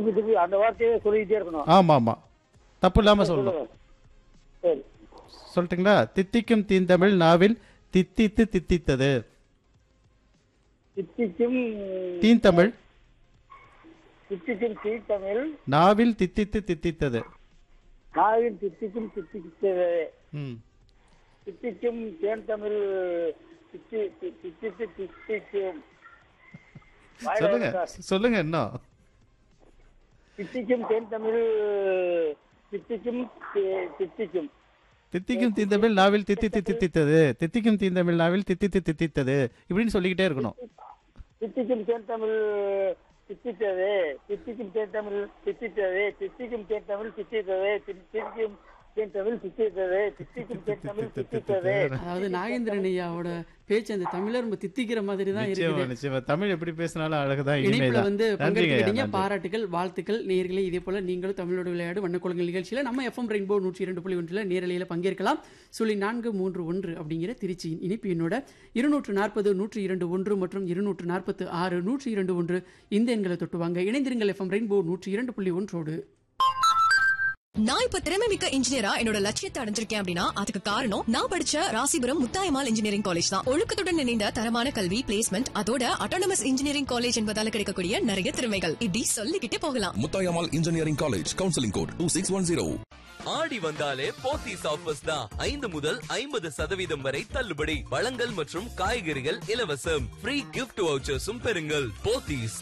திருப்பி திருப்பி அந்த வார்த்தையே சொல்லிக்கிட்டே இருக்கணும் ஆமா ஆமா தப்பு இல்லாம சொல்லணும் சொல்லுங்க சரி சொல்லட்டுங்களா தித்திக்கும் தீந்தமிழ் நாவில் தித்தித்து தித்தித்தது தித்திக்கும் தீந்தமிழ் தித்திக்கும் தீத்தமிழ் நாவில் தித்தித்து தித்தித்தது நாவின் தித்திக்கும் தித்தித்தது ம் தித்திக்கும் தேன் தமிழ் தித்தி தி- தித்தித்து தித்திக்கும் வாயில சொல்லுங்க இருக்கா? சொல்லுங்க இன்னும் தித்திக்கும் தேன் தமிழ் தித்திக்கும் தி- தித்திக்கும் தித்திக்கும் தீந்தமிழ் நாவில் தித்தித்து தித்தித்தது தித்திக்கும் தீந்தமிழ் நாவில் தித்தித்து தித்தித்தது இப்படின்னு சொல்லிக்கிட்டே இருக்கணும் தித்திக்கும் தேன் தமிழ் தித்தித்தது தித்திக்கும் தேன் தமிழ் தித்தித்தது தித்திக்கும் தேன் தமிழ் தித்தித்தது தித்திக்கும் தேன் தமிழ் தித்தித்தது தித்திக்கும் தேன் தமிழ் தித்தித்தது அதாவது நாகேந்திரன் ஐயாவோட பேச்சு அந்த தமிழர் ரொம்ப தித்திக்கிற மாதிரி தான் நிச்சயமா இருக்குது நிச்சயமா தமிழ் எப்படி பேசினாலும் அழகுதான் இணைப்புல இனிமைதான் வந்து நன்றிங்க ஐயா, பங்கெடுத்துக்கிட்டீங்க நன்றி. பாராட்டுகள் வாழ்த்துக்கள் நேயர்களே இதே போல நீங்களும் தமிழோட விளையாடு வண்ணக்குளங்கள் நிகழ்ச்சியில நம்ம எஃப்எம் ரெயின்போ நூற்றி இரண்டு புள்ளி ஒன்றில் நேரலையில பங்கேற்கலாம் சொல்லி நான்கு மூன்று ஒன்று அப்படிங்கிற திருச்சியின் இனிப்பு என்னோட இருநூற்று நாற்பது நூற்றி இரண்டு ஒன்று மற்றும் இருநூற்று நாற்பத்து ஆறு நூற்றி இரண்டு ஒன்று இந்த எண்களை தொட்டுவாங்க இணைந்திருங்கள் எஃப்எம் ரெயின்போ நூற்றி இரண்டு புள்ளி ஒன்றோடு நான் இப்ப திறமை மிக்க இன்ஜினியரா என்னோட லட்சியத்தை அடைஞ்சிருக்கேன் அப்படின்னா அதுக்கு காரணம் நான் படிச்ச ராசிபுரம் முத்தாயமால் இன்ஜினியரிங் காலேஜ் தான் ஒழுக்கத்துடன் இணைந்த தரமான கல்வி பிளேஸ்மெண்ட் அதோட அட்டானமஸ் இன்ஜினியரிங் காலேஜ் என்பதால கிடைக்கக்கூடிய நிறைய திறமைகள் இப்படி சொல்லிக்கிட்டே போகலாம் Muthayammal engineering college counselling code two six one zero ஆடி வந்தாலே போத்தீஸ் ஆஃபர்ஸ் தான் ஐந்து முதல் ஐம்பது சதவீதம் வரை தள்ளுபடி பழங்கள் மற்றும் காய்கறிகள் இலவசம் ஃப்ரீ கிஃப்ட் வவுச்சர்ஸும் பெறுங்கள் போத்தீஸ்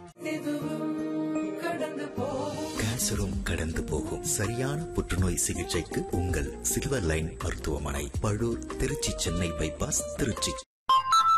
கேன்சரும் கடந்து போகும் சரியான புற்றுநோய் சிகிச்சைக்கு உங்கள் சில்வர் லைன் மருத்துவமனை பழூர் திருச்சி சென்னை பைபாஸ் திருச்சி